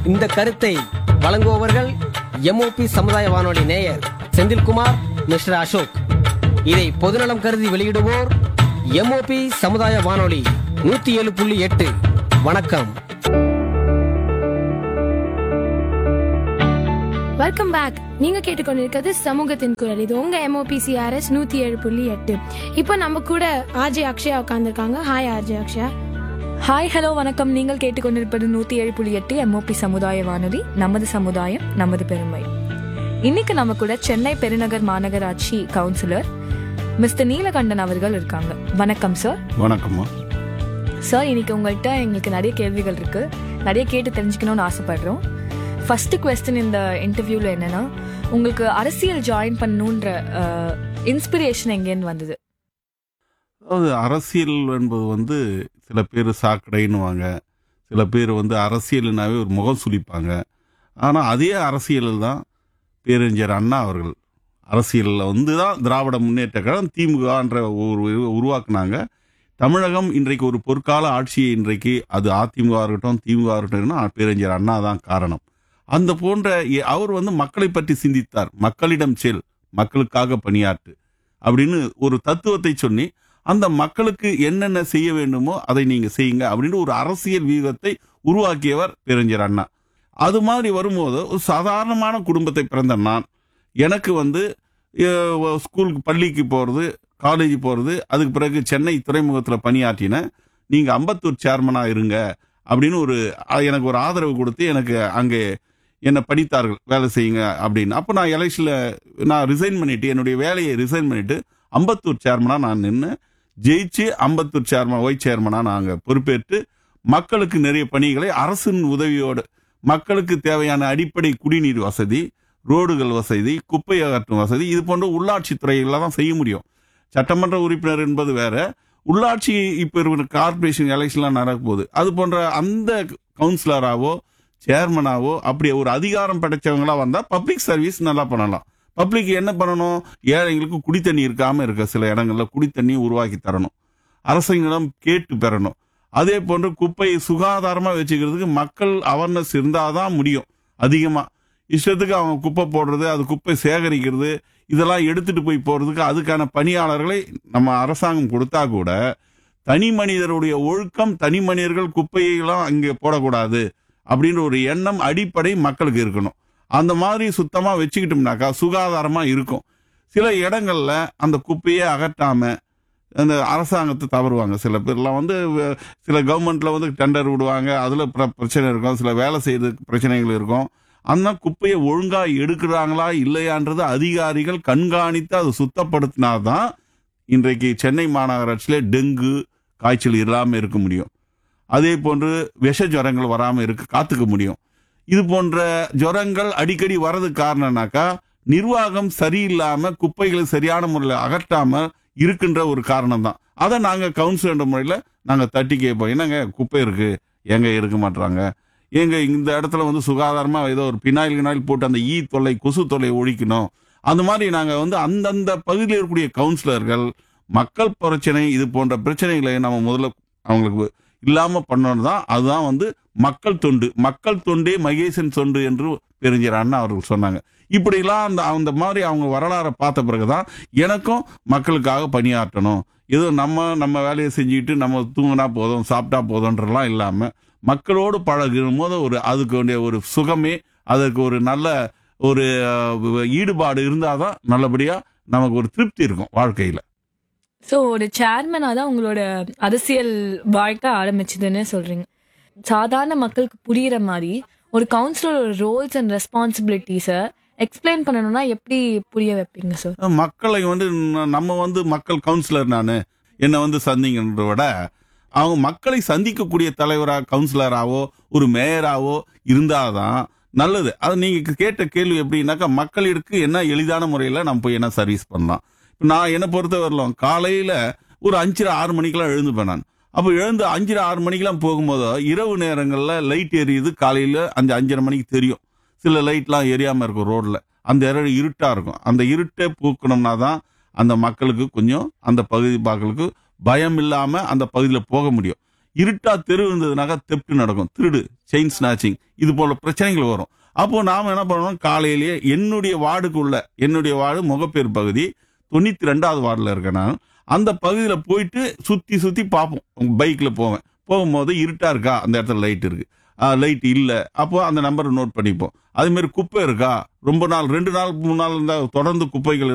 இந்த கருத்தை வழங்குபவர்கள் எம்ஓபி சமுதாய வானொலி நேயர் செந்தில்குமார் மிஸ்டர் அசோக் இதை பொதுநலம் கருதி வெளியிடுவோர் எம்ஓபி சமுதாய வானொலி நூத்தி ஏழு புள்ளி எட்டு வணக்கம் வெல்கம் பேக் நீங்க கேட்டுக்கொண்டிருக்கிறது சமூகத்தின் குரல் இது உங்க எம்ஓபிசிஆர்எஸ் நூத்தி ஏழு புள்ளி எட்டு இப்போ நம்ம கூட ஆர்ஜே அக்ஷயா உட்காந்துருக்காங்க hi RJ Akshaya hi hello வணக்கம் நீங்கள் கேட்டுக்கொண்டிருப்பது நூற்றி ஏழு புள்ளி எட்டு எம்ஓபி சமுதாய வானொலி நமது சமுதாயம் நமது பெருமை இன்னைக்கு நம்ம கூட சென்னை பெருநகர் மாநகராட்சி கவுன்சிலர் மிஸ்டர் நீலகண்டன் அவர்கள் இருக்காங்க வணக்கம் சார் வணக்கம்மா சார் இன்னைக்கு உங்கள்கிட்ட எங்களுக்கு நிறைய கேள்விகள் இருக்கு நிறைய கேட்டு தெரிஞ்சுக்கணும்னு ஆசைப்படுறோம் ஃபர்ஸ்ட் கொஸ்டின் இந்த இன்டர்வியூவில் என்னன்னா உங்களுக்கு அரசியல் ஜாயின் பண்ணணுன்ற இன்ஸ்பிரேஷன் எங்கேருந்து வந்தது அதாவது அரசியல் என்பது வந்து சில பேர் சாக்கடைன்னுவாங்க சில பேர் வந்து அரசியல்னாவே ஒரு முகம் சுளிப்பாங்க ஆனால் அதே அரசியலில் தான் பேரறிஞர் அண்ணா அவர்கள் அரசியலில் வந்து தான் திராவிட முன்னேற்ற கழகம் திமுகன்ற ஒரு இது உருவாக்குனாங்க தமிழகம் இன்றைக்கு ஒரு பொற்கால ஆட்சியை இன்றைக்கு அது அதிமுக இருக்கட்டும் திமுக இருக்கட்டும்னா பேரறிஞர் அண்ணா தான் காரணம் அந்த போன்ற எ- அவர் வந்து மக்களை பற்றி சிந்தித்தார் மக்களிடம் செல் மக்களுக்காக பணியாற்று அப்படின்னு ஒரு தத்துவத்தை சொல்லி அந்த மக்களுக்கு என்னென்ன செய்ய வேண்டுமோ அதை நீங்க செய்யுங்க அப்படின்னு ஒரு அரசியல் வியூகத்தை உருவாக்கியவர் பேரறிஞர் அண்ணா அது மாதிரி வரும்போது ஒரு சாதாரணமான குடும்பத்தை பிறந்த நான் எனக்கு வந்து அஹ், ஸ்கூலுக்கு பள்ளிக்கு போகிறது காலேஜ் போகிறது அதுக்கு பிறகு சென்னை துறைமுகத்தில் பணியாற்றினேன் நீங்கள் அம்பத்தூர் சேர்மனாக இருங்க அப்படின்னு ஒரு அஹ், எனக்கு ஒரு ஆதரவு கொடுத்து எனக்கு அங்கே என்னை படித்தார்கள் வேலை செய்யுங்க அப்படின்னு அப்போ நான் எலெக்ஷனில் நான் ரிசைன் பண்ணிட்டு என்னுடைய வேலையை ரிசைன் பண்ணிட்டு அம்பத்தூர் சேர்மனாக நான் நின்று ஜெயிச்சு அம்பத்தூர் சேர்மன் ஒய் சேர்மனாக நாங்கள் பொறுப்பேற்று மக்களுக்கு நிறைய பணிகளை அரசின் உதவியோடு மக்களுக்கு தேவையான அடிப்படை குடிநீர் வசதி ரோடுகள் வசதி குப்பை அகற்றும் வசதி இது போன்ற உள்ளாட்சி துறைகளில் தான் செய்ய முடியும் சட்டமன்ற உறுப்பினர் என்பது வேற உள்ளாட்சி இப்போ இருக்கிற கார்பரேஷன் எலெக்ஷன்லாம் நடக்கும்போது அது போன்ற அந்த கவுன்சிலராவோ சேர்மனாவோ அப்படி ஒரு அதிகாரம் படைச்சவங்களா வந்தால் பப்ளிக் சர்வீஸ் நல்லா பண்ணலாம் பப்ளிக் என்ன பண்ணணும் ஏழைங்களுக்கு குடித்தண்ணி இருக்காம இருக்க சில இடங்கள்ல குடித்தண்ணி உருவாக்கி தரணும் அரசிடம் கேட்டு பெறணும் அதே போன்று குப்பையை சுகாதாரமா வச்சுக்கிறதுக்கு மக்கள் அவேர்னஸ் இருந்தாதான் முடியும் அதிகமா இஷ்டத்துக்கு அவங்க குப்பை போடுறது அது குப்பை சேகரிக்கிறது இதெல்லாம் எடுத்துட்டு போய் போறதுக்கு அதுக்கான பணியாளர்களை நம்ம அரசாங்கம் கொடுத்தா கூட தனி மனிதருடைய ஒழுக்கம் தனி மனிதர்கள் குப்பையெல்லாம் அங்கே போடக்கூடாது அப்படின்ற ஒரு எண்ணம் அடிப்படை மக்களுக்கு இருக்கணும் அந்த மாதிரி சுத்தமா வச்சுக்கிட்டோம்னாக்கா சுகாதாரமா இருக்கும் சில இடங்கள்ல அந்த குப்பையே அகற்றாம அந்த அரசாங்கத்தை தவறுவாங்க சில பேர்லாம் வந்து வ- சில கவர்மெண்ட்ல வந்து டெண்டர் விடுவாங்க அதுல பிர- பிரச்சனை இருக்கும் சில வேலை செய்யறதுக்கு பிரச்சனைகள் இருக்கும் அந்த குப்பையை ஒழுங்கா எடுக்கிறாங்களா இல்லையான்றது அதிகாரிகள் கண்காணித்து அதை சுத்தப்படுத்தினாதான் இன்றைக்கு சென்னை மாநகராட்சியில டெங்கு காய்ச்சல் இல்லாமல் இருக்க முடியும் அதே போன்று விஷ ஜுரங்கள் வராமல் இருக்க காத்துக்க முடியும் இது போன்ற ஜுரங்கள் அடிக்கடி வர்றதுக்கு காரணம்னாக்கா நிர்வாகம் சரியில்லாம குப்பைகளை சரியான முறையில் அகற்றாம இருக்கின்ற ஒரு காரணம் தான் அதை நாங்க கவுன்சிலர் முறையில் நாங்க தட்டி கேட்போம் என்னங்க குப்பை இருக்கு எங்க இருக்க மாட்டாங்க எங்க இந்த இடத்துல வந்து சுகாதாரமா ஏதோ ஒரு பினாயில் கினாயில் போட்டு அந்த ஈ தொல்லை கொசு தொல்லை ஒழிக்கணும் அந்த மாதிரி நாங்க வந்து அந்தந்த பகுதியில் இருக்கக்கூடிய கவுன்சிலர்கள் மக்கள் பிரச்சனை இது போன்ற பிரச்சனைகளை நம்ம முதல்ல அவங்களுக்கு இல்லாம பண்ணணும் தான் அதுதான் வந்து மக்கள் தொண்டு மக்கள் தொண்டே மகேசன் தொண்டு என்று பெருஞ்சர் அண்ணா அவர்கள் சொன்னாங்க இப்படிலாம் அந்த அந்த மாதிரி அவங்க வரலாறை பார்த்த பிறகுதான் எனக்கும் மக்களுக்காக பணியாற்றணும் ஏதோ நம்ம நம்ம வேலையை செஞ்சுக்கிட்டு நம்ம தூங்கினா போதும் சாப்பிட்டா போதும்ன்றலாம் இல்லாம மக்களோடு பழகும் போது ஒரு அதுக்கு வேண்டிய ஒரு சுகமே அதற்கு ஒரு நல்ல ஒரு அஹ், ஈடுபாடு இருந்தாதான் நல்லபடியா நமக்கு ஒரு திருப்தி இருக்கும் வாழ்க்கையில ஸோ ஒரு சேர்மனாக தான் உங்களோட அரசியல் வாழ்க்கை ஆரம்பிச்சதுன்னு சொல்றீங்க சாதாரண மக்களுக்கு புரியுற மாதிரி ஒரு கவுன்சிலர் ரோல்ஸ் அண்ட் ரெஸ்பான்சிபிலிட்டிஸை எக்ஸ்பிளைன் பண்ணணும்னா எப்படி புரிய வைப்பீங்க சார் மக்களை வந்து ந- நம்ம வந்து மக்கள் கவுன்சிலர் நான் என்னை வந்து சந்திங்கன்றத விட அவங்க மக்களை சந்திக்கக்கூடிய தலைவரா கவுன்சிலராவோ ஒரு மேயராவோ இருந்தாதான் நல்லது அது நீங்க கேட்ட கேள்வி எப்படின்னாக்கா மக்களுக்கு என்ன எளிதான முறையில் நம்ம போய் என்ன சர்வீஸ் பண்ணலாம் இப்ப நான் என்னை பொறுத்த வரலாம் காலையில ஒரு அஞ்சரை ஆறு மணிக்கெல்லாம் எழுந்துப்பேன் நான் அப்போ எழுந்து அஞ்சரை ஆறு மணிக்கெல்லாம் போகும்போது இரவு நேரங்களில் லைட் எரியுது காலையில் அந்த அஞ்சரை மணிக்கு தெரியும் சில லைட்லாம் எரியாமல் இருக்கும் ரோட்ல அந்த இடம் இருட்டா இருக்கும் அந்த இருட்டை பூக்கணும்னா தான் அந்த மக்களுக்கு கொஞ்சம் அந்த பகுதி மக்களுக்கு பயம் இல்லாம அந்த பகுதியில் போக முடியும் இருட்டா தெரு இருந்ததுனாக்கா தெப்ட் நடக்கும் திருடு செயின் ஸ்நாச்சிங் இது போல பிரச்சனைகள் வரும் அப்போ நாம என்ன பண்ணணும் காலையிலேயே என்னுடைய வார்டுக்குள்ள என்னுடைய வார்டு முகப்பேர் பகுதி தொண்ணூத்தி ரெண்டாவது வார்டில் இருக்கேன் நான் அந்த பகுதியில் போயிட்டு சுத்தி சுத்தி பார்ப்போம் பைக்ல போவேன் போகும்போது இருட்டா இருக்கா அந்த இடத்துல லைட் இருக்கு லைட் இல்லை அப்போ அந்த நம்பரை நோட் பண்ணிப்போம் அதே மாதிரி குப்பை இருக்கா ரொம்ப நாள் ரெண்டு நாள் மூணு நாள் இருந்தால் தொடர்ந்து குப்பைகள்